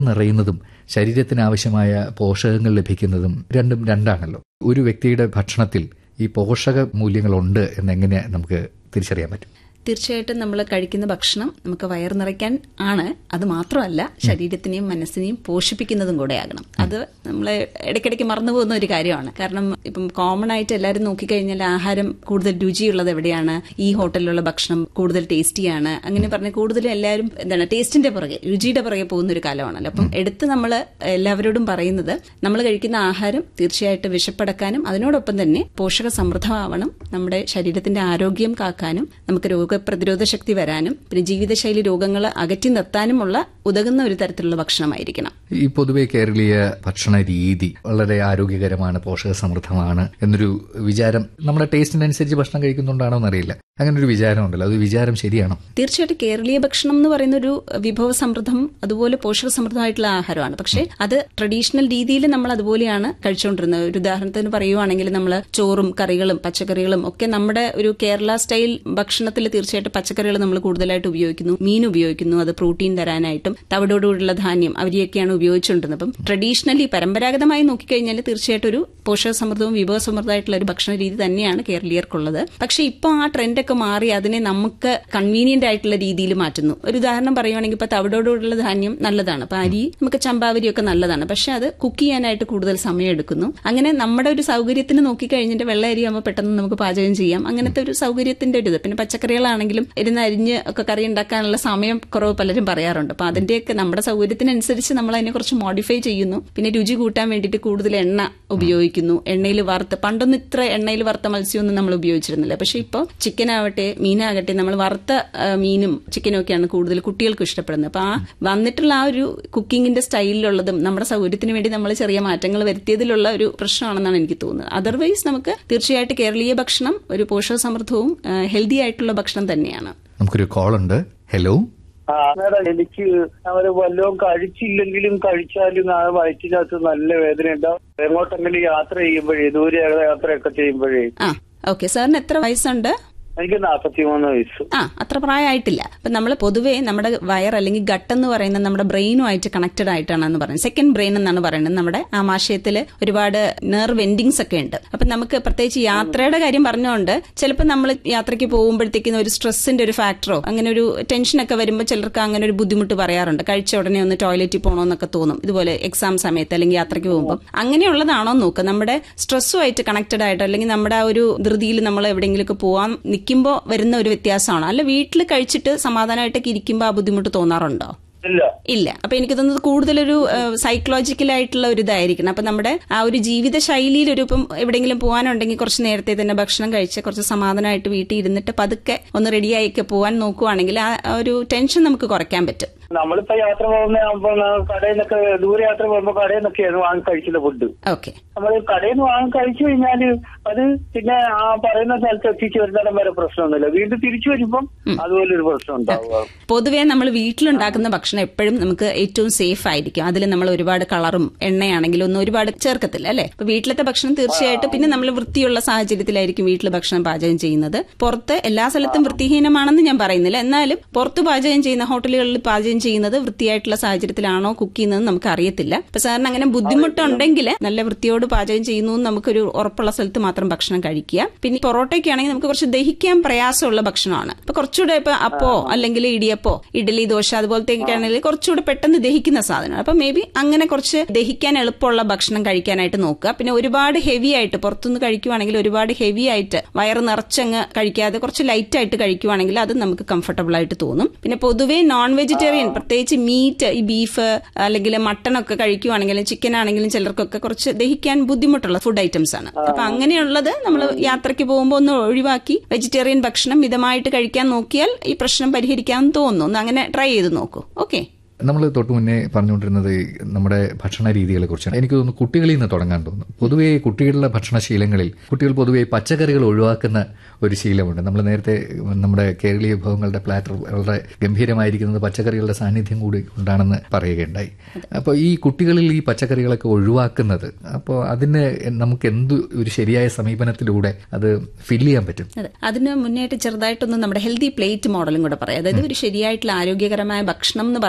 നിറയുന്നതും ശരീരത്തിന് ആവശ്യമായ പോഷകങ്ങൾ ലഭിക്കുന്നതും രണ്ടും രണ്ടാണല്ലോ ഒരു വ്യക്തിയുടെ ഭക്ഷണത്തിൽ ഈ പോഷക മൂല്യങ്ങളുണ്ട് എന്നെങ്ങനെ നമുക്ക് തിരിച്ചറിയാൻ പറ്റും തീർച്ചയായിട്ടും നമ്മൾ കഴിക്കുന്ന ഭക്ഷണം നമുക്ക് വയർ നിറയ്ക്കാൻ ആണ് അത് മാത്രമല്ല ശരീരത്തിനെയും മനസ്സിനെയും പോഷിപ്പിക്കുന്നതും കൂടെ ആകണം അത് നമ്മൾ ഇടയ്ക്കിടയ്ക്ക് മറന്നു പോകുന്ന ഒരു കാര്യമാണ് കാരണം ഇപ്പം കോമൺ ആയിട്ട് എല്ലാവരും നോക്കിക്കഴിഞ്ഞാൽ ആഹാരം കൂടുതൽ രുചിയുള്ളത് എവിടെയാണ് ഈ ഹോട്ടലിലുള്ള ഭക്ഷണം കൂടുതൽ ടേസ്റ്റിയാണ് അങ്ങനെ പറഞ്ഞ് കൂടുതലും എല്ലാവരും എന്താണ് ടേസ്റ്റിന്റെ പുറകെ രുചിയുടെ പുറകെ പോകുന്ന ഒരു കാലമാണല്ലോ അപ്പം എടുത്ത് നമ്മൾ എല്ലാവരോടും പറയുന്നത് നമ്മൾ കഴിക്കുന്ന ആഹാരം തീർച്ചയായിട്ടും വിശപ്പടക്കാനും അതിനോടൊപ്പം തന്നെ പോഷക സമൃദ്ധമാവണം നമ്മുടെ ശരീരത്തിന്റെ ആരോഗ്യം കാക്കാനും നമുക്ക് രോഗപ്രതിരോധ ശക്തി വരാനും പിന്നെ ജീവിതശൈലി രോഗങ്ങൾ അകറ്റി നിർത്താനുമുള്ള ഉതകുന്ന ഒരു തരത്തിലുള്ള ഭക്ഷണമായിരിക്കണം ഈ പൊതുവെ കേരളീയ ഭക്ഷണ രീതി വളരെ ആരോഗ്യകരമാണ് പോഷക സമൃദ്ധമാണ് എന്നൊരു വിചാരം നമ്മുടെ ടേസ്റ്റിനനുസരിച്ച് ഭക്ഷണം കഴിക്കുന്നുണ്ടാണോ എന്നറിയില്ല അങ്ങനെ ഒരു വിചാരം ഉണ്ടല്ലോ അത് വിചാരം ശരിയാണോ തീർച്ചയായിട്ടും കേരളീയ ഭക്ഷണം എന്ന് പറയുന്ന ഒരു വിഭവ സമൃദ്ധം അതുപോലെ പോഷക സമൃദ്ധമായിട്ടുള്ള ആഹാരമാണ് പക്ഷേ അത് ട്രഡീഷണൽ രീതിയിൽ നമ്മൾ അതുപോലെയാണ് കഴിച്ചുകൊണ്ടിരുന്നത് ഒരു ഉദാഹരണത്തിന് പറയുവാണെങ്കിൽ നമ്മൾ ചോറും കറികളും പച്ചക്കറികളും ഒക്കെ നമ്മുടെ ഒരു കേരള സ്റ്റൈൽ ഭക്ഷണത്തിൽ തീർച്ചയായിട്ടും പച്ചക്കറികൾ നമ്മൾ കൂടുതലായിട്ട് ഉപയോഗിക്കുന്നു മീൻ ഉപയോഗിക്കുന്നു അത് പ്രോട്ടീൻ തരാനായിട്ടും തവിടോടുകൂടിയുള്ള ധാന്യം അവരെയൊക്കെയാണ് ഉപയോഗിച്ചുകൊണ്ടിരുന്നത് അപ്പം ട്രഡീഷണലി പരമ്പരാഗതമായി നോക്കിക്കഴിഞ്ഞാൽ തീർച്ചയായിട്ടും ഒരു പോഷക സമൃദ്ധവും വിഭവ സമൃദ്ധമായിട്ടുള്ള ഒരു ഭക്ഷണ രീതി തന്നെയാണ് കേരളീയർക്കുള്ളത് പക്ഷേ ഇപ്പോൾ ആ ട്രെൻഡൊക്കെ മാറി അതിനെ നമുക്ക് കൺവീനിയന്റ് ആയിട്ടുള്ള രീതിയിൽ മാറ്റുന്നു ഒരു ഉദാഹരണം പറയുവാണെങ്കിൽ ഇപ്പൊ തവിടോടുകൂടിയുള്ള ധാന്യം നല്ലതാണ് അപ്പൊ അരി നമുക്ക് ചമ്പാവരിയൊക്കെ നല്ലതാണ് പക്ഷെ അത് കുക്ക് ചെയ്യാനായിട്ട് കൂടുതൽ സമയം എടുക്കുന്നു അങ്ങനെ നമ്മുടെ ഒരു സൗകര്യത്തിന് നോക്കിക്കഴിഞ്ഞിട്ട് വെള്ള അരി ആകുമ്പോൾ പെട്ടെന്ന് നമുക്ക് പാചകം ചെയ്യാം അങ്ങനത്തെ ഒരു സൗകര്യത്തിന്റെ ഒരു ഇത് പിന്നെ പച്ചക്കറികളാണെങ്കിലും ഇരുന്ന് അരിഞ്ഞ് ഒക്കെ കറി ഉണ്ടാക്കാനുള്ള സമയം കുറവ് പലരും പറയാറുണ്ട് അപ്പൊ അതിന്റെയൊക്കെ നമ്മുടെ സൗകര്യത്തിനനുസരിച്ച് നമ്മൾ അതിനെ കുറച്ച് മോഡിഫൈ ചെയ്യുന്നു പിന്നെ രുചി കൂട്ടാൻ വേണ്ടിയിട്ട് കൂടുതൽ എണ്ണ ഉപയോഗിക്കുന്നു എണ്ണയിൽ വറുത്ത് പണ്ടൊന്നും ഇത്ര എണ്ണയിൽ വറുത്ത മത്സ്യമൊന്നും നമ്മൾ ഉപയോഗിച്ചിരുന്നില്ല പക്ഷെ ഇപ്പോൾ ചിക്കൻ ആവട്ടെ മീനാകട്ടെ നമ്മൾ വറുത്ത ആ, മീനും ചിക്കനും ഒക്കെയാണ് കൂടുതൽ കുട്ടികൾക്ക് ഇഷ്ടപ്പെടുന്നത് അപ്പൊ ആ വന്നിട്ടുള്ള ആ ഒരു കുക്കിങ്ങിന്റെ സ്റ്റൈലിലുള്ളതും നമ്മുടെ സൗകര്യത്തിന് വേണ്ടി നമ്മൾ ചെറിയ മാറ്റങ്ങൾ വരുത്തിയതിലുള്ള ഒരു പ്രശ്നമാണെന്നാണ് എനിക്ക് തോന്നുന്നത് അതർവൈസ് നമുക്ക് തീർച്ചയായിട്ടും കേരളീയ ഭക്ഷണം ഒരു പോഷക സമൃദ്ധവും ഹെൽത്തി ആയിട്ടുള്ള ഭക്ഷണം തന്നെയാണ് നമുക്കൊരു കോൾ ഉണ്ട് ഹലോ ആ മേഡം എനിക്ക് അവര് വല്ലതും കഴിച്ചില്ലെങ്കിലും കഴിച്ചാലും ആ വയറ്റിനകത്ത് നല്ല വേദന ഉണ്ടാവും എങ്ങോട്ടെങ്കിലും യാത്ര ചെയ്യുമ്പോഴേ ദൂര യാത്രയൊക്കെ ചെയ്യുമ്പോഴേ ആ ഓക്കെ സാറിന് എത്ര വയസ്സുണ്ട് എനിക്ക് നാപ്പത്തിമൂന്ന് വയസ്സ് ആ അത്ര പ്രായമായിട്ടില്ല അപ്പൊ നമ്മൾ പൊതുവേ നമ്മുടെ വയർ അല്ലെങ്കിൽ ഗട്ട് എന്ന് പറയുന്നത് നമ്മുടെ ബ്രെയിനുമായിട്ട് കണക്റ്റഡ് ആയിട്ടാണെന്ന് പറയുന്നത് സെക്കൻഡ് ബ്രെയിൻ എന്നാണ് പറയുന്നത് നമ്മുടെ ആമാശയത്തിൽ ഒരുപാട് നെർവ് എൻഡിങ്സ് ഒക്കെ ഉണ്ട് അപ്പൊ നമുക്ക് പ്രത്യേകിച്ച് യാത്രയുടെ കാര്യം പറഞ്ഞുകൊണ്ട് ചിലപ്പോൾ നമ്മൾ യാത്രയ്ക്ക് പോകുമ്പോഴത്തേക്കും ഒരു സ്ട്രെസ്സിന്റെ ഒരു ഫാക്ടറോ അങ്ങനെ ഒരു ടെൻഷനൊക്കെ വരുമ്പോൾ ചിലർക്ക് അങ്ങനെ ഒരു ബുദ്ധിമുട്ട് പറയാറുണ്ട് കഴിച്ച ഉടനെ ഒന്ന് ടോയ്ലറ്റിൽ പോകണമെന്നൊക്കെ തോന്നും ഇതുപോലെ എക്സാം സമയത്ത് അല്ലെങ്കിൽ യാത്രയ്ക്ക് പോകുമ്പോൾ അങ്ങനെയുള്ളതാണോ നോക്കുക നമ്മുടെ സ്ട്രെസ്സുമായിട്ട് കണക്റ്റഡ് ആയിട്ടോ അല്ലെങ്കിൽ നമ്മുടെ ആ ഒരു ധൃതിയിൽ നമ്മൾ എവിടെയെങ്കിലുമൊക്കെ പോകാൻ നിൽക്കുമ്പോൾ വരുന്ന ഒരു വ്യത്യാസമാണോ അല്ല വീട്ടിൽ കഴിച്ചിട്ട് സമാധാനമായിട്ടൊക്കെ ഇരിക്കുമ്പോൾ ആ ബുദ്ധിമുട്ട് തോന്നാറുണ്ടോ ഇല്ല ഇല്ല അപ്പൊ എനിക്ക് തോന്നുന്നത് കൂടുതലൊരു സൈക്കോളജിക്കൽ ആയിട്ടുള്ള ഒരു ഇതായിരിക്കണം അപ്പൊ നമ്മുടെ ആ ഒരു ജീവിത ശൈലിയിൽ ഒരു ഇപ്പം എവിടെയെങ്കിലും പോകാനുണ്ടെങ്കിൽ കുറച്ച് നേരത്തെ തന്നെ ഭക്ഷണം കഴിച്ച് കുറച്ച് സമാധാനമായിട്ട് വീട്ടിൽ ഇരുന്നിട്ട് പതുക്കെ ഒന്ന് റെഡിയായിക്കെ പോകാൻ നോക്കുവാണെങ്കിൽ ആ ആ ഒരു ടെൻഷൻ നമുക്ക് കുറയ്ക്കാൻ പറ്റും നമ്മളിപ്പോ യാത്ര പോകുന്ന ആകുമ്പോ കടയിൽ നിന്നൊക്കെ ദൂരെ യാത്ര പോകുമ്പോ കടയിൽ നിന്നൊക്കെയാണ് വാങ്ങി കഴിക്കുന്ന ഫുഡ് ഓക്കെ നമ്മൾ കടയിൽ നിന്ന് വാങ്ങി കഴിച്ചു കഴിഞ്ഞാല് അത് പിന്നെ ആ പറയുന്ന സ്ഥലത്ത് എത്തിച്ചു വരുന്നിടം വരെ പ്രശ്നമൊന്നുമില്ല വീണ്ടും തിരിച്ചു വരുമ്പം അതുപോലെ ഒരു പ്രശ്നം ഉണ്ടാവുക പൊതുവേ നമ്മൾ വീട്ടിലുണ്ടാക്കുന്ന ഭക്ഷണം എപ്പോഴും നമുക്ക് ഏറ്റവും സേഫ് ആയിരിക്കും അതിൽ നമ്മൾ ഒരുപാട് കളറും എണ്ണയാണെങ്കിലും ഒന്നും ഒരുപാട് ചേർക്കത്തില്ല അല്ലെ അപ്പൊ വീട്ടിലത്തെ ഭക്ഷണം തീർച്ചയായിട്ടും പിന്നെ നമ്മൾ വൃത്തിയുള്ള സാഹചര്യത്തിലായിരിക്കും വീട്ടിൽ ഭക്ഷണം പാചകം ചെയ്യുന്നത് പുറത്ത് എല്ലാ സ്ഥലത്തും വൃത്തിഹീനമാണെന്ന് ഞാൻ പറയുന്നില്ല എന്നാലും പുറത്ത് പാചകം ചെയ്യുന്ന ഹോട്ടലുകളിൽ പാചകം ചെയ്യുന്നത് വൃത്തിയായിട്ടുള്ള സാഹചര്യത്തിലാണോ കുക്ക് ചെയ്യുന്നത് നമുക്ക് അറിയത്തില്ല അപ്പൊ സാറിന് അങ്ങനെ ബുദ്ധിമുട്ടുണ്ടെങ്കിൽ നല്ല വൃത്തിയോട് പാചകം ചെയ്യുന്നു എന്ന് നമുക്കൊരു ഉറപ്പുള്ള സ്ഥലത്ത് മാത്രം ഭക്ഷണം കഴിക്കുക പിന്നെ പൊറോട്ടയ്ക്ക് ആണെങ്കിൽ നമുക്ക് കുറച്ച് ദഹിക്കാൻ പ്രയാസമുള്ള ഭക്ഷണമാണ് ഇപ്പൊ കുറച്ചുകൂടെ ഇപ്പൊ അപ്പോ അല്ലെങ്കിൽ ഇടിയപ്പോ ഇഡലി ദോശ അതുപോലത്തെ ആണെങ്കിൽ കുറച്ചുകൂടെ പെട്ടെന്ന് ദഹിക്കുന്ന സാധനമാണ് അപ്പൊ മേ ബി അങ്ങനെ കുറച്ച് ദഹിക്കാൻ എളുപ്പമുള്ള ഭക്ഷണം കഴിക്കാനായിട്ട് നോക്കുക പിന്നെ ഒരുപാട് ഹെവി ആയിട്ട് പുറത്തുനിന്ന് കഴിക്കുവാണെങ്കിൽ ഒരുപാട് ഹെവി ആയിട്ട് വയറ് നിറച്ചങ്ങ് കഴിക്കാതെ കുറച്ച് ലൈറ്റ് ആയിട്ട് കഴിക്കുവാണെങ്കിൽ അത് നമുക്ക് കംഫർട്ടബിൾ ആയിട്ട് തോന്നും പിന്നെ പൊതുവേ നോൺ വെജിറ്റേറിയൻ പ്രത്യേകിച്ച് മീറ്റ് ഈ ബീഫ് അല്ലെങ്കിൽ മട്ടൺ ഒക്കെ കഴിക്കുവാണെങ്കിലും ചിക്കൻ ആണെങ്കിലും ചിലർക്കൊക്കെ കുറച്ച് ദഹിക്കാൻ ബുദ്ധിമുട്ടുള്ള ഫുഡ് ഐറ്റംസ് ആണ് അപ്പൊ അങ്ങനെയുള്ളത് നമ്മൾ യാത്രയ്ക്ക് പോകുമ്പോൾ ഒന്ന് ഒഴിവാക്കി വെജിറ്റേറിയൻ ഭക്ഷണം മിതമായിട്ട് കഴിക്കാൻ നോക്കിയാൽ ഈ പ്രശ്നം പരിഹരിക്കാമെന്ന് തോന്നുന്നു ഒന്ന് അങ്ങനെ ട്രൈ ചെയ്ത് നോക്കൂ ഓക്കെ നമ്മൾ തൊട്ട് മുന്നേ പറഞ്ഞുകൊണ്ടിരുന്നത് ഈ നമ്മുടെ ഭക്ഷണ രീതികളെ കുറിച്ചാണ് എനിക്ക് തോന്നുന്നു കുട്ടികളിൽ നിന്ന് തുടങ്ങാൻ തോന്നുന്നു പൊതുവേ കുട്ടികളുടെ ഭക്ഷണശീലങ്ങളിൽ കുട്ടികൾ പൊതുവേ പച്ചക്കറികൾ ഒഴിവാക്കുന്ന ഒരു ശീലമുണ്ട് നമ്മൾ നേരത്തെ നമ്മുടെ കേരളീയ വിഭവങ്ങളുടെ പ്ലാറ്റർ വളരെ ഗംഭീരമായിരിക്കുന്നത് പച്ചക്കറികളുടെ സാന്നിധ്യം കൂടി കൊണ്ടാണെന്ന് പറയുകയുണ്ടായി അപ്പോൾ ഈ കുട്ടികളിൽ ഈ പച്ചക്കറികളൊക്കെ ഒഴിവാക്കുന്നത് അപ്പോൾ അതിന് നമുക്ക് എന്ത് ഒരു ശരിയായ സമീപനത്തിലൂടെ അത് ഫില്ല് ചെയ്യാൻ പറ്റും അതെ അതിന് മുന്നേറ്റ് ചെറുതായിട്ടൊന്ന് നമ്മുടെ ഹെൽത്തി പ്ലേറ്റ് മോഡലും കൂടെ പറയാം അതായത് ഒരു ശരിയായിട്ടുള്ള ആരോഗ്യകരമായ ഭക്ഷണം എന്ന് പറഞ്ഞാൽ എന്താണ്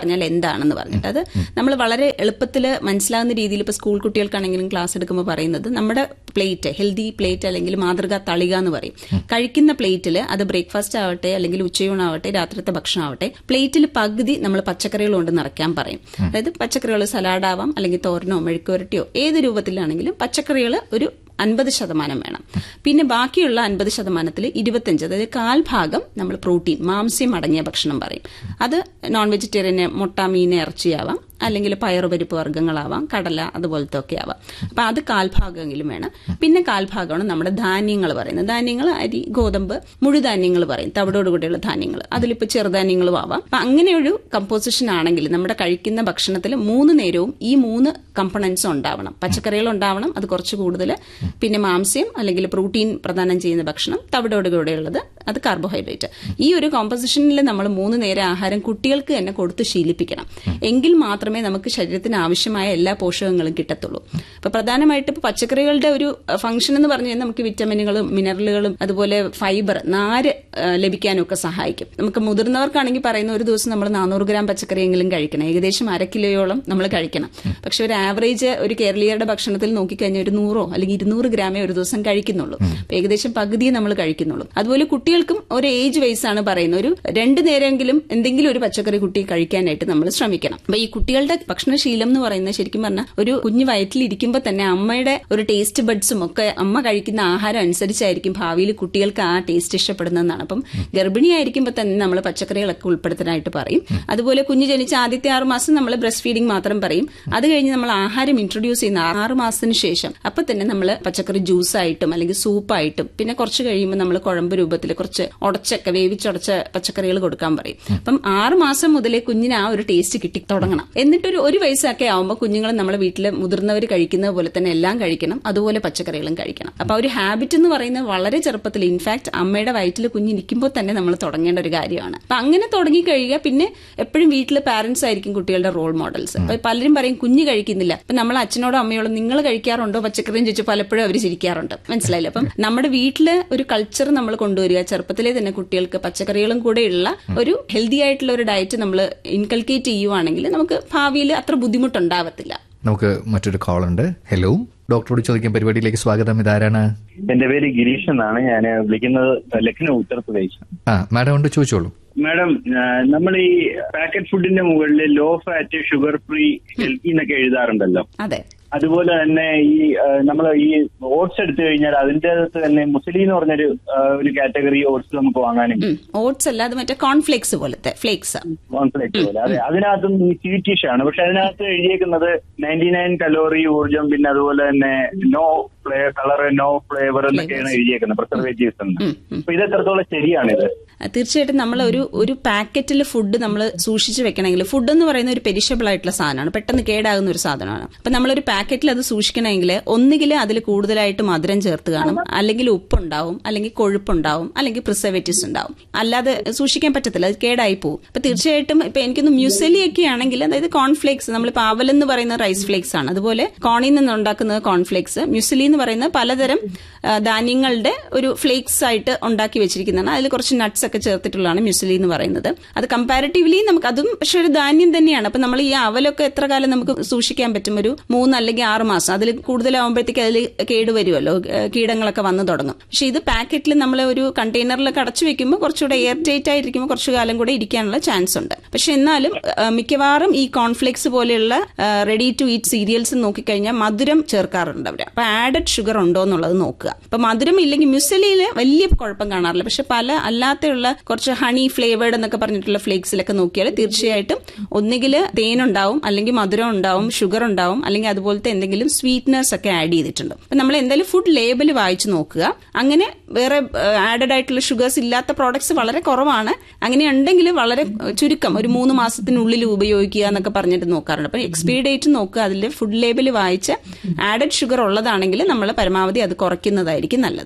എന്താണെന്ന് പറഞ്ഞിട്ട് അത് നമ്മൾ വളരെ എളുപ്പത്തിൽ മനസ്സിലാവുന്ന രീതിയിൽ ഇപ്പോൾ സ്കൂൾ കുട്ടികൾക്കാണെങ്കിലും ക്ലാസ് എടുക്കുമ്പോൾ പറയുന്നത് നമ്മുടെ പ്ലേറ്റ് ഹെൽത്തി പ്ലേറ്റ് അല്ലെങ്കിൽ മാതൃകാ തളിക എന്ന് പറയും കഴിക്കുന്ന പ്ലേറ്റിൽ അത് ബ്രേക്ക്ഫാസ്റ്റ് ആവട്ടെ അല്ലെങ്കിൽ ഉച്ചയൂണാവട്ടെ രാത്രിത്തെ ഭക്ഷണം ആവട്ടെ പ്ലേറ്റിൽ പകുതി നമ്മൾ പച്ചക്കറികൾ കൊണ്ട് നിറയ്ക്കാൻ പറയും അതായത് പച്ചക്കറികൾ സലാഡാവാം അല്ലെങ്കിൽ തോരനോ മെഴുക്കുവരട്ടിയോ ഏത് രൂപത്തിലാണെങ്കിലും പച്ചക്കറികൾ ഒരു അൻപത് ശതമാനം വേണം പിന്നെ ബാക്കിയുള്ള അൻപത് ശതമാനത്തിൽ ഇരുപത്തഞ്ച് അതായത് കാൽ ഭാഗം നമ്മൾ പ്രോട്ടീൻ മാംസ്യം അടങ്ങിയ ഭക്ഷണം പറയും അത് നോൺ വെജിറ്റേറിയന് മുട്ട മീൻ ഇറച്ചിയാവാം അല്ലെങ്കിൽ പയറുപരിപ്പ് വർഗ്ഗങ്ങളാവാം കടല അതുപോലത്തെ ഒക്കെ ആവാം അപ്പൊ അത് കാൽഭാഗമെങ്കിലും വേണം പിന്നെ കാൽഭാഗമാണ് നമ്മുടെ ധാന്യങ്ങൾ പറയുന്നത് ധാന്യങ്ങൾ അരി ഗോതമ്പ് മുഴുധാന്യങ്ങൾ പറയും തവിടോടുകൂടിയുള്ള ധാന്യങ്ങൾ അതിലിപ്പോൾ ചെറുധാന്യങ്ങളും ആവാം അപ്പൊ അങ്ങനെ ഒരു കമ്പോസിഷൻ ആണെങ്കിൽ നമ്മുടെ കഴിക്കുന്ന ഭക്ഷണത്തിൽ മൂന്ന് നേരവും ഈ മൂന്ന് കമ്പണൻസും ഉണ്ടാവണം പച്ചക്കറികൾ ഉണ്ടാവണം അത് കുറച്ച് കൂടുതൽ പിന്നെ മാംസ്യം അല്ലെങ്കിൽ പ്രോട്ടീൻ പ്രദാനം ചെയ്യുന്ന ഭക്ഷണം തവിടോടുകൂടെയുള്ളത് അത് കാർബോഹൈഡ്രേറ്റ് ഈ ഒരു കോമ്പസിഷനിൽ നമ്മൾ മൂന്ന് നേരം ആഹാരം കുട്ടികൾക്ക് തന്നെ കൊടുത്ത് ശീലിപ്പിക്കണം എങ്കിൽ മാത്രമേ നമുക്ക് ശരീരത്തിന് ആവശ്യമായ എല്ലാ പോഷകങ്ങളും കിട്ടത്തുള്ളൂ അപ്പൊ പ്രധാനമായിട്ട് ഇപ്പൊ പച്ചക്കറികളുടെ ഒരു ഫംഗ്ഷൻ എന്ന് പറഞ്ഞു കഴിഞ്ഞാൽ നമുക്ക് വിറ്റമിനുകളും മിനറലുകളും അതുപോലെ ഫൈബർ നാര് ആ, ലഭിക്കാനും ഒക്കെ സഹായിക്കും നമുക്ക് മുതിർന്നവർക്കാണെങ്കിൽ പറയുന്ന ഒരു ദിവസം നമ്മൾ നാനൂറ് ഗ്രാം പച്ചക്കറിയെങ്കിലും കഴിക്കണം ഏകദേശം അര കിലോയോളം നമ്മൾ കഴിക്കണം പക്ഷെ ഒരു ആവറേജ് ഒരു കേരളീയരുടെ ഭക്ഷണത്തിൽ നോക്കിക്കഴിഞ്ഞാൽ ഒരു നൂറോ അല്ലെങ്കിൽ ഇരുന്നൂറ് ഗ്രാമേ ഒരു ദിവസം കഴിക്കുന്നുള്ളൂ അപ്പൊ ഏകദേശം പകുതിയെ നമ്മൾ കഴിക്കുന്നുള്ളൂ അതുപോലെ കുട്ടികൾക്കും ഒരു ഏജ് വൈസ് ആണ് പറയുന്നത് ഒരു രണ്ട് നേരമെങ്കിലും എന്തെങ്കിലും ഒരു പച്ചക്കറി കുട്ടി കഴിക്കാനായിട്ട് നമ്മൾ ശ്രമിക്കണം അപ്പൊ ഈ കുട്ടികളുടെ ഭക്ഷണശീലം എന്ന് പറയുന്നത് ശരിക്കും പറഞ്ഞാൽ ഒരു കുഞ്ഞു വയറ്റിലിരിക്കുമ്പോൾ തന്നെ അമ്മയുടെ ഒരു ടേസ്റ്റ് ബഡ്സും ഒക്കെ അമ്മ കഴിക്കുന്ന ആഹാരം അനുസരിച്ചായിരിക്കും ഭാവിയിൽ കുട്ടികൾക്ക് ആ ടേസ്റ്റ് ഇഷ്ടപ്പെടുന്നതെന്നാണ് അപ്പം ഗർഭിണിയായിരിക്കുമ്പോൾ തന്നെ നമ്മൾ പച്ചക്കറികളൊക്കെ ഉൾപ്പെടുത്താനായിട്ട് പറയും അതുപോലെ കുഞ്ഞ് ജനിച്ച ആദ്യത്തെ ആറ് മാസം നമ്മൾ ബ്രസ്റ്റ് ഫീഡിംഗ് മാത്രം പറയും അത് കഴിഞ്ഞ് നമ്മൾ ആഹാരം ഇൻട്രൊഡ്യൂസ് ചെയ്യുന്ന ആറ് മാസത്തിന് ശേഷം അപ്പൊ തന്നെ നമ്മൾ പച്ചക്കറി ജ്യൂസായിട്ടും അല്ലെങ്കിൽ സൂപ്പായിട്ടും പിന്നെ കുറച്ച് കഴിയുമ്പോൾ നമ്മൾ കുഴമ്പ് രൂപത്തിൽ കുറച്ച് ഉടച്ചൊക്കെ വേവിച്ചുടച്ച പച്ചക്കറികൾ കൊടുക്കാൻ പറയും അപ്പം ആറ് മാസം മുതലേ കുഞ്ഞിന് ആ ഒരു ടേസ്റ്റ് കിട്ടി തുടങ്ങണം എന്നിട്ടൊരു ഒരു വയസ്സൊക്കെ ആവുമ്പോൾ കുഞ്ഞുങ്ങൾ നമ്മളെ വീട്ടിൽ മുതിർന്നവർ കഴിക്കുന്നത് പോലെ തന്നെ എല്ലാം കഴിക്കണം അതുപോലെ പച്ചക്കറികളും കഴിക്കണം അപ്പൊ ആ ഒരു ഹാബിറ്റ് എന്ന് പറയുന്നത് വളരെ ചെറുപ്പത്തിൽ ഇൻഫാക്ട് അമ്മയുടെ വയറ്റിൽ കുഞ്ഞിരിക്കുമ്പോൾ തന്നെ നമ്മൾ തുടങ്ങേണ്ട ഒരു കാര്യമാണ് അപ്പൊ അങ്ങനെ തുടങ്ങി കഴിയുക പിന്നെ എപ്പോഴും വീട്ടിൽ പാരന്റ്സ് ആയിരിക്കും കുട്ടികളുടെ റോൾ മോഡൽസ് അപ്പൊ പലരും പറയും കുഞ്ഞ് കഴിക്കുന്നില്ല അപ്പൊ നമ്മൾ അച്ഛനോടോ അമ്മയോടോ നിങ്ങൾ കഴിക്കാറുണ്ടോ പച്ചക്കറിയും ചോദിച്ചു പലപ്പോഴും അവർ ചിരിക്കാറുണ്ട് മനസ്സിലായില്ല അപ്പം നമ്മുടെ വീട്ടില് ഒരു കൾച്ചർ നമ്മൾ കൊണ്ടുവരിക ചെറുപ്പത്തിലെ തന്നെ കുട്ടികൾക്ക് പച്ചക്കറികളും കൂടെയുള്ള ഒരു ഹെൽത്തി ആയിട്ടുള്ള ഒരു ഡയറ്റ് നമ്മൾ ഇൻകൾക്കേറ്റ് ചെയ്യുവാണെങ്കിൽ നമുക്ക് ഭാവിയിൽ അത്ര ബുദ്ധിമുട്ടുണ്ടാവത്തില്ല നമുക്ക് മറ്റൊരു കോൾ ഉണ്ട് ഹലോ ഡോക്ടറോട് ചോദിക്കാൻ പരിപാടിയിലേക്ക് സ്വാഗതം ഇതാരാണ് എന്റെ പേര് ഗിരീഷ് എന്നാണ് ഞാൻ വിളിക്കുന്നത് ലക്നൗ ഉത്തർപ്രദേശ് ആ മാഡം ഉണ്ട് ചോദിച്ചോളൂ മാഡം നമ്മൾ ഈ പാക്കറ്റ് ഫുഡിന്റെ മുകളിൽ low fat sugar free healthy എന്നൊക്കെ എഴുതാറുണ്ടല്ലോ അതെ അതുപോലെ തന്നെ ഈ നമ്മൾ ഈ ഓട്സ് എടുത്തു കഴിഞ്ഞാൽ അതിന്റെ അകത്ത് തന്നെ മുസ്ലിം എന്ന് പറഞ്ഞൊരു ആ, ഒരു കാറ്റഗറി ഓട്സ് നമുക്ക് വാങ്ങാനും ഓട്സ് അല്ല അത് മറ്റേ കോൺഫ്ലേക്സ് പോലത്തെ ഫ്ലേക്സ് കോൺഫ്ലെക്സ് പോലെ അതെ അതിനകത്തും സ്വീറ്റിഷ് ആണ് പക്ഷെ അതിനകത്ത് എഴുതിയേക്കുന്നത് നയൻറ്റി നയൻ കലോറി ഊർജം പിന്നെ അതുപോലെ തന്നെ നോ ഫ്ലേ കളർ നോ ഫ്ലേവർ എന്നൊക്കെയാണ് എഴുതിയേക്കുന്നത് പ്രിസർവേറ്റീവ്സ് എന്ന് അപ്പൊ ഇത് എത്രത്തോളം ശരിയാണിത് തീർച്ചയായിട്ടും നമ്മൾ ഒരു ഒരു പാക്കറ്റിൽ ഫുഡ് നമ്മൾ സൂക്ഷിച്ച് വെക്കണമെങ്കിൽ ഫുഡ് എന്ന് പറയുന്ന ഒരു പെരിഷബിൾ ആയിട്ടുള്ള സാധനമാണ് പെട്ടെന്ന് കേടാകുന്ന ഒരു സാധനമാണ് അപ്പൊ നമ്മളൊരു പാക്കറ്റിൽ അത് സൂക്ഷിക്കണമെങ്കിൽ ഒന്നുകിൽ അതിൽ കൂടുതലായിട്ട് മധുരം ചേർത്ത് കാണും അല്ലെങ്കിൽ ഉപ്പുണ്ടാവും അല്ലെങ്കിൽ കൊഴുപ്പുണ്ടാവും അല്ലെങ്കിൽ പ്രിസർവേറ്റീവ്സ് ഉണ്ടാവും അല്ലാതെ സൂക്ഷിക്കാൻ പറ്റത്തില്ല അത് കേടായി പോകും അപ്പൊ തീർച്ചയായിട്ടും ഇപ്പൊ എനിക്കൊന്ന് മ്യൂസലി ഒക്കെ ആണെങ്കിൽ അതായത് കോൺഫ്ലേക്സ് നമ്മളിപ്പോ അവലെന്ന് പറയുന്ന റൈസ് ഫ്ലേക്സ് ആണ് അതുപോലെ കോണിൽ നിന്ന് ഉണ്ടാക്കുന്നത് കോൺഫ്ലേക്സ് മ്യൂസലി എന്ന് പറയുന്ന പലതരം ആ, ധാന്യങ്ങളുടെ ഒരു ഫ്ലേക്സ് ആയിട്ട് ഉണ്ടാക്കി വെച്ചിരിക്കുന്നതാണ് അതിൽ കുറച്ച് നട്ട്സ് ഒക്കെ ചേർത്തിട്ടുള്ളതാണ് മ്യൂസലി എന്ന് പറയുന്നത് അത് കമ്പാരിറ്റീവ്ലി നമുക്ക് അതും പക്ഷെ ഒരു ധാന്യം തന്നെയാണ് അപ്പൊ നമ്മൾ ഈ അവലൊക്കെ എത്ര കാലം നമുക്ക് സൂക്ഷിക്കാൻ പറ്റും ഒരു മൂന്ന് അല്ലെങ്കിൽ ആറ് മാസം അതിൽ കൂടുതലാവുമ്പോഴത്തേക്ക് അതിൽ കേടുവരുമല്ലോ ഏഹ് കീടങ്ങളൊക്കെ വന്നു തുടങ്ങും പക്ഷെ ഇത് പാക്കറ്റിൽ നമ്മൾ ഒരു കണ്ടെയ്നറിലൊക്കെ അടച്ചു വെക്കുമ്പോൾ കുറച്ചുകൂടെ എയർ ടൈറ്റ് ആയിരിക്കുമ്പോൾ കുറച്ചു കാലം കൂടെ ഇരിക്കാനുള്ള ചാൻസ് ഉണ്ട് പക്ഷെ എന്നാലും ആ, മിക്കവാറും ഈ കോൺഫ്ലെക്സ് പോലെയുള്ള റെഡി ടു ഈറ്റ് സീരിയൽസ് നോക്കിക്കഴിഞ്ഞാൽ മധുരം ചേർക്കാറുണ്ട് അവർ അപ്പൊ ആഡഡ് ഷുഗർ ഉണ്ടോ എന്നുള്ളത് നോക്കുക അപ്പൊ മധുരം ഇല്ലെങ്കിൽ മ്യൂസലിയിൽ വലിയ കുഴപ്പം കാണാറില്ല പക്ഷെ പല അല്ലാതെയുള്ള കുറച്ച് ഹണി ഫ്ലേവേർഡ് എന്നൊക്കെ പറഞ്ഞിട്ടുള്ള ഫ്ലേക്സിലൊക്കെ നോക്കിയാൽ തീർച്ചയായിട്ടും ഒന്നുകിൽ തേനുണ്ടാവും അല്ലെങ്കിൽ മധുരം ഉണ്ടാവും ഷുഗർ ഉണ്ടാവും അല്ലെങ്കിൽ അതുപോലത്തെ എന്തെങ്കിലും സ്വീറ്റ്നസ് ഒക്കെ ആഡ് ചെയ്തിട്ടുണ്ട് അപ്പൊ നമ്മൾ എന്തായാലും ഫുഡ് ലേബൽ വായിച്ചു നോക്കുക അങ്ങനെ വേറെ ആഡഡ് ആയിട്ടുള്ള ഷുഗേഴ്സ് ഇല്ലാത്ത പ്രോഡക്ട്സ് വളരെ കുറവാണ് അങ്ങനെ ഉണ്ടെങ്കിൽ വളരെ ചുരുക്കം ഒരു മൂന്ന് മാസത്തിനുള്ളിൽ ഉപയോഗിക്കുക എന്നൊക്കെ പറഞ്ഞിട്ട് നോക്കാറുണ്ട് അപ്പൊ എക്സ്പയറി ഡേറ്റ് നോക്കുക അതിൽ ഫുഡ് ലേബൽ വായിച്ച് ആഡഡ് ഷുഗർ ഉള്ളതാണെങ്കിൽ നമ്മൾ പരമാവധി അത് കുറയ്ക്കുന്നതായിരിക്കും നല്ലത്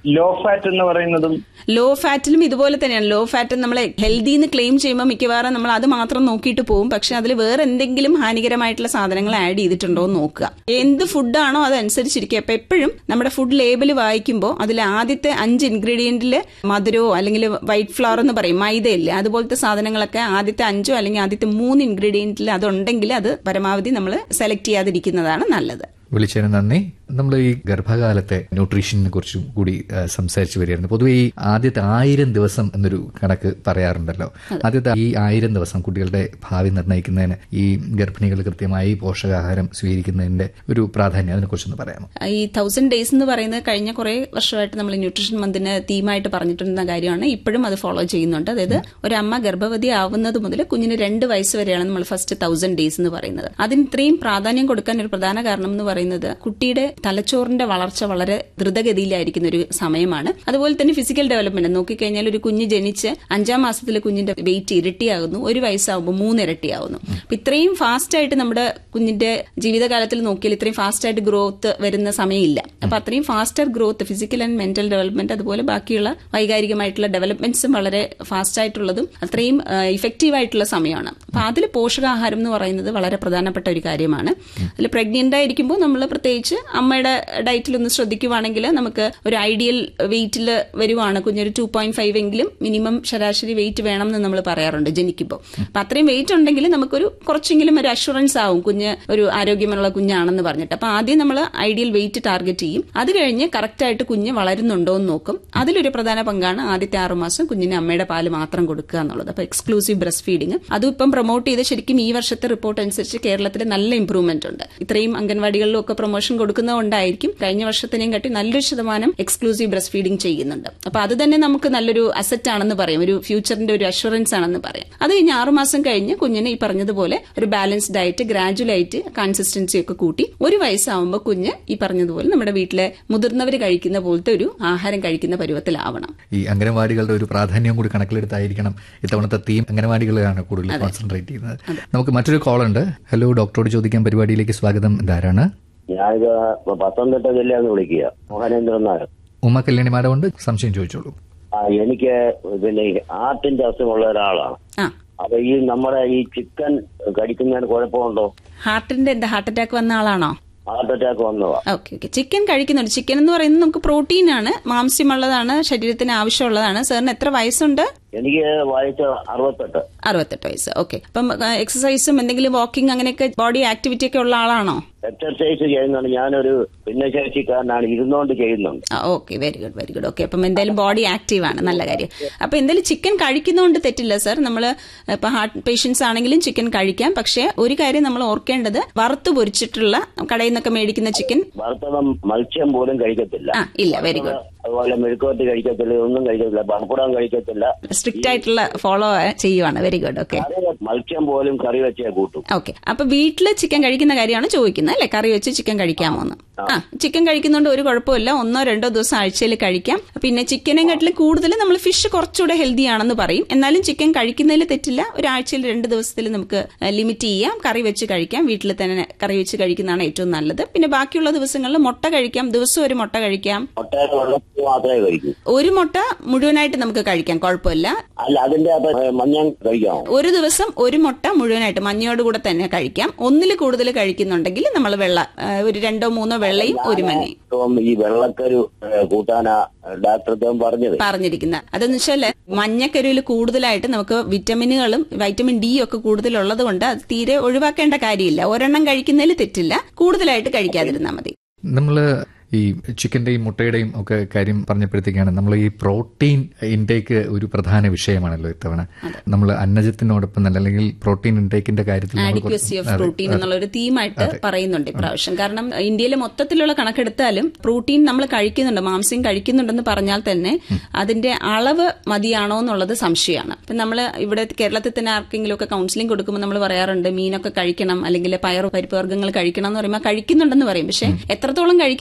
ലോ ഫാറ്റ് എന്ന് പറയുന്നതും ലോ ഫാറ്റിലും ഇതുപോലെ തന്നെയാണ് ലോ ഫാറ്റ് നമ്മൾ ഹെൽത്തി എന്ന് ക്ലെയിം ചെയ്യുമ്പോൾ മിക്കവാറും നമ്മൾ അത് മാത്രം നോക്കിയിട്ട് പോകും പക്ഷെ അതിൽ വേറെ എന്തെങ്കിലും ഹാനികരമായിട്ടുള്ള സാധനങ്ങൾ ആഡ് ചെയ്തിട്ടുണ്ടോ എന്ന് നോക്കുക എന്ത് ഫുഡാണോ അതനുസരിച്ചിരിക്കുക അപ്പൊ എപ്പോഴും നമ്മുടെ ഫുഡ് ലേബൽ വായിക്കുമ്പോൾ അതിൽ ആദ്യത്തെ അഞ്ച് ഇൻഗ്രീഡിയന്റിൽ മധുരമോ അല്ലെങ്കിൽ വൈറ്റ് ഫ്ലവർ എന്ന് പറയും മൈദയില്ലേ അതുപോലത്തെ സാധനങ്ങളൊക്കെ ആദ്യത്തെ അഞ്ചോ അല്ലെങ്കിൽ ആദ്യത്തെ മൂന്ന് ഇൻഗ്രീഡിയന്റിൽ അതുണ്ടെങ്കിൽ അത് പരമാവധി നമ്മൾ സെലക്ട് ചെയ്യാതിരിക്കുന്നതാണ് നല്ലത് വിളിച്ചതിന് നന്ദി നമ്മൾ ഈ ഗർഭകാലത്തെ ന്യൂട്രീഷനെ കുറിച്ചും കൂടി ആ, സംസാരിച്ചു വരികയായിരുന്നു പൊതുവെ ഈ ആദ്യത്തെ ആയിരം ദിവസം എന്നൊരു കണക്ക് പറയാറുണ്ടല്ലോ ആദ്യത്തെ ഈ ആയിരം ദിവസം കുട്ടികളുടെ ഭാവി നിർണ്ണയിക്കുന്നതിന് ഈ ഗർഭിണികൾ കൃത്യമായി പോഷകാഹാരം സ്വീകരിക്കുന്നതിന്റെ ഒരു പ്രാധാന്യം അതിനെക്കുറിച്ചൊന്ന് പറയാമോ ഈ തൗസൻഡ് ഡേയ്സ് എന്ന് പറയുന്നത് കഴിഞ്ഞ കുറെ വർഷമായിട്ട് നമ്മൾ ന്യൂട്രീഷൻ മന്തിന് തീമായിട്ട് പറഞ്ഞിട്ടുണ്ടെന്ന കാര്യമാണ് ഇപ്പോഴും അത് ഫോളോ ചെയ്യുന്നുണ്ട് അതായത് ഒരമ്മ ഗർഭവതി ആവുന്നത് മുതൽ കുഞ്ഞിന് രണ്ട് വയസ്സ് വരെയാണ് നമ്മൾ ഫസ്റ്റ് തൗസൻഡ് ഡേയ്സ് എന്ന് പറയുന്നത് അതിന് ഇത്രയും പ്രാധാന്യം കൊടുക്കാൻ ഒരു പ്രധാന കാരണം എന്ന് പറയുന്നത് കുട്ടിയുടെ തലച്ചോറിന്റെ വളർച്ച വളരെ ദ്രുതഗതിയിലായിരിക്കുന്ന ഒരു സമയമാണ് അതുപോലെ തന്നെ ഫിസിക്കൽ ഡെവലപ്മെന്റ് നോക്കിക്കഴിഞ്ഞാൽ ഒരു കുഞ്ഞ് ജനിച്ച് അഞ്ചാം മാസത്തിൽ കുഞ്ഞിന്റെ വെയിറ്റ് ഇരട്ടിയാകുന്നു ഒരു വയസ്സാകുമ്പോൾ മൂന്ന് ഇരട്ടിയാകുന്നു അപ്പൊ ഇത്രയും ഫാസ്റ്റ് ആയിട്ട് നമ്മുടെ കുഞ്ഞിന്റെ ജീവിതകാലത്തിൽ നോക്കിയാൽ ഇത്രയും ഫാസ്റ്റ് ആയിട്ട് ഗ്രോത്ത് വരുന്ന സമയമില്ല അപ്പൊ അത്രയും faster growth physical and mental development അതുപോലെ ബാക്കിയുള്ള വൈകാരികമായിട്ടുള്ള ഡെവലപ്മെന്റ്സും വളരെ ഫാസ്റ്റ് ആയിട്ടുള്ളതും അത്രയും ഇഫക്റ്റീവ് ആയിട്ടുള്ള സമയമാണ് അപ്പൊ അതിൽ പോഷകാഹാരം എന്ന് പറയുന്നത് വളരെ പ്രധാനപ്പെട്ട ഒരു കാര്യമാണ് അതിൽ പ്രഗ്നന്റ് ആയിരിക്കുമ്പോൾ നമ്മൾ പ്രത്യേകിച്ച് അമ്മയുടെ ഡയറ്റിൽ ഒന്ന് ശ്രദ്ധിക്കുവാണെങ്കിൽ നമുക്ക് ഒരു ഐഡിയൽ വെയിറ്റിൽ വരുവാണ് കുഞ്ഞൊരു ടു പോയിന്റ് ഫൈവ് എങ്കിലും മിനിമം ശരാശരി വെയിറ്റ് വേണം എന്ന് നമ്മൾ പറയാറുണ്ട് ജനിക്കുമ്പോൾ അപ്പൊ അത്രയും വെയിറ്റ് ഉണ്ടെങ്കിൽ നമുക്കൊരു കുറച്ചെങ്കിലും ഒരു അഷുറൻസ് ആവും കുഞ്ഞ് ഒരു ആരോഗ്യമുള്ള കുഞ്ഞാണെന്ന് പറഞ്ഞിട്ട് അപ്പൊ ആദ്യം നമ്മൾ ഐഡിയൽ വെയിറ്റ് ടാർഗറ്റ് ചെയ്യും അത് കഴിഞ്ഞ് കറക്റ്റ് ആയിട്ട് കുഞ്ഞ് വളരുന്നുണ്ടോ എന്ന് നോക്കും അതിലൊരു പ്രധാന പങ്കാണ് ആദ്യത്തെ ആറുമാസം കുഞ്ഞിന് അമ്മയുടെ പാല് മാത്രം കൊടുക്കുക എന്നുള്ളത് അപ്പൊ എക്സ്ക്ലൂസീവ് ബ്രസ്റ്റ് ഫീഡിങ് അതും ഇപ്പം പ്രൊമോട്ട് ചെയ്ത് ശരിക്കും ഈ വർഷത്തെ റിപ്പോർട്ട് അനുസരിച്ച് കേരളത്തിൽ നല്ല ഇംപ്രൂവ്മെന്റ് ഉണ്ട് ഇത്രയും അംഗൻവാടികളിലും ഒക്കെ പ്രൊമോഷൻ കൊടുക്കുന്നതുകൊണ്ടായിരിക്കും കഴിഞ്ഞ വർഷത്തിനെയും കാട്ടി നല്ലൊരു ശതമാനം എക്സ്ക്ലൂസീവ് ബ്രസ്റ്റ് ഫീഡിംഗ് ചെയ്യുന്നുണ്ട് അപ്പൊ അത് തന്നെ നമുക്ക് നല്ലൊരു അസറ്റ് ആണെന്ന് പറയും ഒരു ഫ്യൂച്ചറിന്റെ ഒരു അഷുറൻസ് ആണെന്ന് പറയാം അത് കഴിഞ്ഞ് ആറുമാസം കഴിഞ്ഞ് കുഞ്ഞിന് ഈ പറഞ്ഞതുപോലെ ഒരു ബാലൻസ് ഡയറ്റ് ഗ്രാജുവൽ ആയിട്ട് കൺസിസ്റ്റൻസി ഒക്കെ കൂട്ടി ഒരു വയസ്സാവുമ്പോൾ കുഞ്ഞ് ഈ പറഞ്ഞതുപോലെ നമ്മുടെ വീട്ടിലെ മുതിർന്നവർ കഴിക്കുന്ന പോലത്തെ ഒരു ആഹാരം കഴിക്കുന്ന പരുവത്തിലാവണം ഈ അംഗനവാടികളുടെ ഒരു പ്രാധാന്യം കൂടി കണക്കിലെടുത്തായിരിക്കണം ഇത്തവണത്തെ തീം അംഗനവാടികളാണ് കൂടുതൽ കോൺസെൻട്രേറ്റ് ചെയ്യുന്നത് നമുക്ക് മറ്റൊരു കോൾ ഉണ്ട് ഹലോ ഡോക്ടറോട് ചോദിക്കാൻ പരിപാടിയിലേക്ക് സ്വാഗതം ഇതാരാണ് ഞാനിത് പത്തനംതിട്ട ജില്ലയിൽ നിന്ന് വിളിക്കുക മോഹനേന്ദ്രൻ നായർ ഉമ്മ കല്യാണി മാഡം ഉണ്ട് സംശയം ചോദിച്ചോളൂ ആ എനിക്ക് പിന്നെ ഈ ഹാർട്ടിന്റെ അസുഖമുള്ള ഒരാളാണ് ആ അപ്പൊ ഈ നമ്മുടെ ഈ ചിക്കൻ കഴിക്കുന്നതിന് കുഴപ്പമുണ്ടോ ഹാർട്ടിന്റെ എന്താ ഹാർട്ട് അറ്റാക്ക് വന്ന ആളാണോ ഹാർട്ട് അറ്റാക്ക് വന്നതാ ഓക്കെ ഓക്കെ ചിക്കൻ കഴിക്കുന്നുണ്ട് ചിക്കൻ എന്ന് പറയുന്നത് നമുക്ക് പ്രോട്ടീൻ ആണ് മാംസ്യമുള്ളതാണ് ശരീരത്തിന് ആവശ്യമുള്ളതാണ് സാറിന് എത്ര വയസ്സുണ്ട് എനിക്ക് വയസ്സ് അറുപത്തെട്ട് അറുപത്തെട്ട് വയസ്സ് ഓക്കെ അപ്പം എക്സസൈസും എന്തെങ്കിലും വാക്കിംഗ് അങ്ങനെയൊക്കെ ബോഡി ആക്ടിവിറ്റി ഒക്കെ ഉള്ള ആളാണോ എക്സർസൈസ് ചെയ്യുന്നുണ്ട് ഞാനൊരു ഭിന്നശേഷിക്കാരനാണ് ഇരുന്നുകൊണ്ട് ചെയ്യുന്നുണ്ട് okay very good very good okay അപ്പം എന്തായാലും ബോഡി ആക്റ്റീവ് ആണ് നല്ല കാര്യം അപ്പൊ എന്തായാലും ചിക്കൻ കഴിക്കുന്നതുകൊണ്ട് തെറ്റില്ല സർ നമ്മൾ ഇപ്പൊ ഹാർട്ട് പേഷ്യൻസ് ആണെങ്കിലും ചിക്കൻ കഴിക്കാം പക്ഷേ ഒരു കാര്യം നമ്മൾ ഓർക്കേണ്ടത് വറുത്ത് പൊരിച്ചിട്ടുള്ള കടയിൽ നിന്നൊക്കെ മേടിക്കുന്ന ചിക്കൻ ഭർത്തവം മത്സ്യം പോലും കഴിക്കത്തില്ല ആ ഇല്ല വെരി ഗുഡ് അതുപോലെ മെഴുക്കോട്ട് കഴിക്കത്തില്ല ഒന്നും കഴിക്കത്തില്ല പപ്പടം കഴിക്കത്തില്ല സ്ട്രിക്റ്റ് ആയിട്ടുള്ള ഫോളോ ചെയ്യുവാണ് വെരി ഗുഡ് ഓക്കെ അത് മത്സ്യം പോലും കറി വെച്ചേ കൂട്ടും ഓക്കെ അപ്പൊ വീട്ടില് ചിക്കൻ കഴിക്കുന്ന കാര്യമാണ് ചോദിക്കുന്നത് അല്ലെ കറി വെച്ച് ചിക്കൻ കഴിക്കാമോ എന്ന് ആ ചിക്കൻ കഴിക്കുന്നതുകൊണ്ട് ഒരു കുഴപ്പമില്ല ഒന്നോ രണ്ടോ ദിവസം ആഴ്ചയിൽ കഴിക്കാം പിന്നെ ചിക്കനെക്കാട്ടിലും കൂടുതൽ നമ്മൾ ഫിഷ് കുറച്ചുകൂടെ ഹെൽത്തി ആണെന്ന് പറയും എന്നാലും ചിക്കൻ കഴിക്കുന്നതിൽ തെറ്റില്ല ഒരാഴ്ചയിൽ രണ്ട് ദിവസത്തിൽ നമുക്ക് ലിമിറ്റ് ചെയ്യാം കറി വെച്ച് കഴിക്കാം വീട്ടിൽ തന്നെ കറി വെച്ച് കഴിക്കുന്നതാണ് ഏറ്റവും നല്ലത് പിന്നെ ബാക്കിയുള്ള ദിവസങ്ങളിൽ മുട്ട കഴിക്കാം ദിവസം ഒരു മുട്ട കഴിക്കാം മുട്ടയുടെ വെള്ളത്തിൽ മാത്രമേ കഴിക്കൂ ഒരു മുട്ട മുഴുവനായിട്ട് നമുക്ക് കഴിക്കാം കുഴപ്പമില്ല അല്ല അതിന്റെ അകത്ത് മഞ്ഞ കഴിക്കാമോ ഒരു ദിവസം ഒരു മുട്ട മുഴുവനായിട്ട് മഞ്ഞയോടുകൂടെ തന്നെ കഴിക്കാം ഒന്നിൽ കൂടുതൽ കഴിക്കുന്നുണ്ടെങ്കിൽ നമ്മൾ വെള്ള ആ, ഒരു രണ്ടോ മൂന്നോ വെള്ളയും ഒരു മഞ്ഞയും ഇപ്പം ഈ വെള്ളക്കരു ഏഹ്, കൂട്ടാനാ ഡാക്ടർ ഇദ്ദേഹം പറഞ്ഞത് പറഞ്ഞിരിക്കുന്നത് അതെന്ന് വെച്ചാല് മഞ്ഞക്കരുവിൽ കൂടുതലായിട്ട് നമുക്ക് വിറ്റമിനുകളും വൈറ്റമിൻ ഡി ഒക്കെ കൂടുതലുള്ളത് കൊണ്ട് അത് തീരെ ഒഴിവാക്കേണ്ട കാര്യമില്ല ഒരെണ്ണം കഴിക്കുന്നതിൽ തെറ്റില്ല കൂടുതലായിട്ട് കഴിക്കാതിരുന്നാൽ മതി നമ്മൾ ഈ ചിക്കന്റെയും മുട്ടയുടെയും ഒക്കെ കാര്യം പറഞ്ഞപ്പോഴത്തേക്കാണ് നമ്മൾ ഈ പ്രോട്ടീൻ ഇൻടേക്ക് ഒരു പ്രധാന വിഷയമാണല്ലോ ഇത്തവണ നമ്മൾ അന്നജത്തിനോടൊപ്പം തന്നെ അല്ലെങ്കിൽ പ്രോട്ടീൻ ഇൻടേക്കിന്റെ കാര്യത്തിൽ നമ്മൾ കുറച്ച് ആഡിക്വസി ഓഫ് പ്രോട്ടീൻ എന്നുള്ള ഒരു തീമായിട്ട് പറയുന്നുണ്ട് ഇപ്രാവശ്യം കാരണം ഇന്ത്യയിലെ മൊത്തത്തിലുള്ള കണക്കെടുത്താലും പ്രോട്ടീൻ നമ്മൾ കഴിക്കുന്നുണ്ട് മാംസ്യം കഴിക്കുന്നുണ്ടെന്ന് പറഞ്ഞാൽ തന്നെ അതിന്റെ അളവ് മതിയാണോ എന്നുള്ളത് സംശയമാണ് ഇപ്പം നമ്മൾ ഇവിടെ കേരളത്തിൽ തന്നെ ആർക്കെങ്കിലും ഒക്കെ കൗൺസിലിംഗ് കൊടുക്കുമ്പോൾ നമ്മൾ പറയാറുണ്ട് മീനൊക്കെ കഴിക്കണം അല്ലെങ്കിൽ പയർ പരിപ്പ് വർഗ്ഗങ്ങൾ കഴിക്കണം എന്ന് പറയുമ്പോൾ കഴിക്കുന്നുണ്ടെന്ന് പറയും പക്ഷെ എത്രത്തോളം കഴിക്കുന്നുണ്ടെന്ന്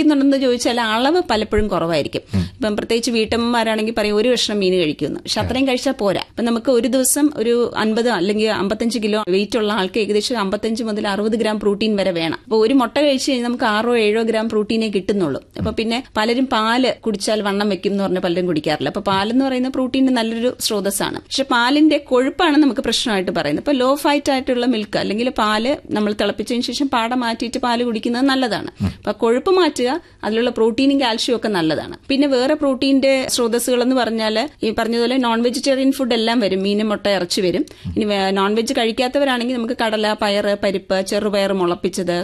ചോദിച്ചാൽ അളവ് പലപ്പോഴും കുറവായിരിക്കും ഇപ്പം പ്രത്യേകിച്ച് വീട്ടമ്മമാരാണെങ്കിൽ പറയും ഒരു കഷ്ണം മീൻ കഴിക്കുമെന്ന് പക്ഷെ അത്രയും കഴിച്ചാൽ പോരാ അപ്പൊ നമുക്ക് ഒരു ദിവസം ഒരു അൻപത് അല്ലെങ്കിൽ അമ്പത്തഞ്ച് കിലോ വെയിറ്റ് ഉള്ള ആൾക്ക് ഏകദേശം അമ്പത്തഞ്ച് മുതൽ അറുപത് ഗ്രാം പ്രോട്ടീൻ വരെ വേണം അപ്പൊ ഒരു മുട്ട കഴിച്ച് കഴിഞ്ഞാൽ നമുക്ക് ആറോ ഏഴോ ഗ്രാം പ്രോട്ടീനേ കിട്ടുന്നുള്ളൂ അപ്പൊ പിന്നെ പലരും പാല് കുടിച്ചാൽ വണ്ണം വെക്കും എന്ന് പറഞ്ഞ പലരും കുടിക്കാറില്ല അപ്പൊ പാലെന്ന് പറയുന്ന പ്രോട്ടീന്റെ നല്ലൊരു സ്രോതസ്സാണ് പക്ഷെ പാലിന്റെ കൊഴുപ്പാണ് നമുക്ക് പ്രശ്നമായിട്ട് പറയുന്നത് ഇപ്പൊ ലോ ഫൈറ്റ് ആയിട്ടുള്ള മിൽക്ക് അല്ലെങ്കിൽ പാല് നമ്മൾ തിളപ്പിച്ചതിന് ശേഷം പാട മാറ്റിയിട്ട് പാല് കുടിക്കുന്നത് നല്ലതാണ് അപ്പൊ കൊഴുപ്പ് മാറ്റുക അതിലുള്ള പ്രോട്ടീനും കാൽഷ്യവും ഒക്കെ നല്ലതാണ് പിന്നെ വേറെ പ്രോട്ടീന്റെ സ്രോതസ്സുകൾ എന്ന് പറഞ്ഞാൽ ഈ പറഞ്ഞതുപോലെ നോൺ വെജിറ്റേറിയൻ ഫുഡ് എല്ലാം വരും മീൻ മുട്ട ഇറച്ചി വരും ഇനി നോൺ വെജ് കഴിക്കാത്തവരാണെങ്കിൽ നമുക്ക് കടല പയറ് പരിപ്പ് ചെറുപയർ മുളപ്പിച്ചത്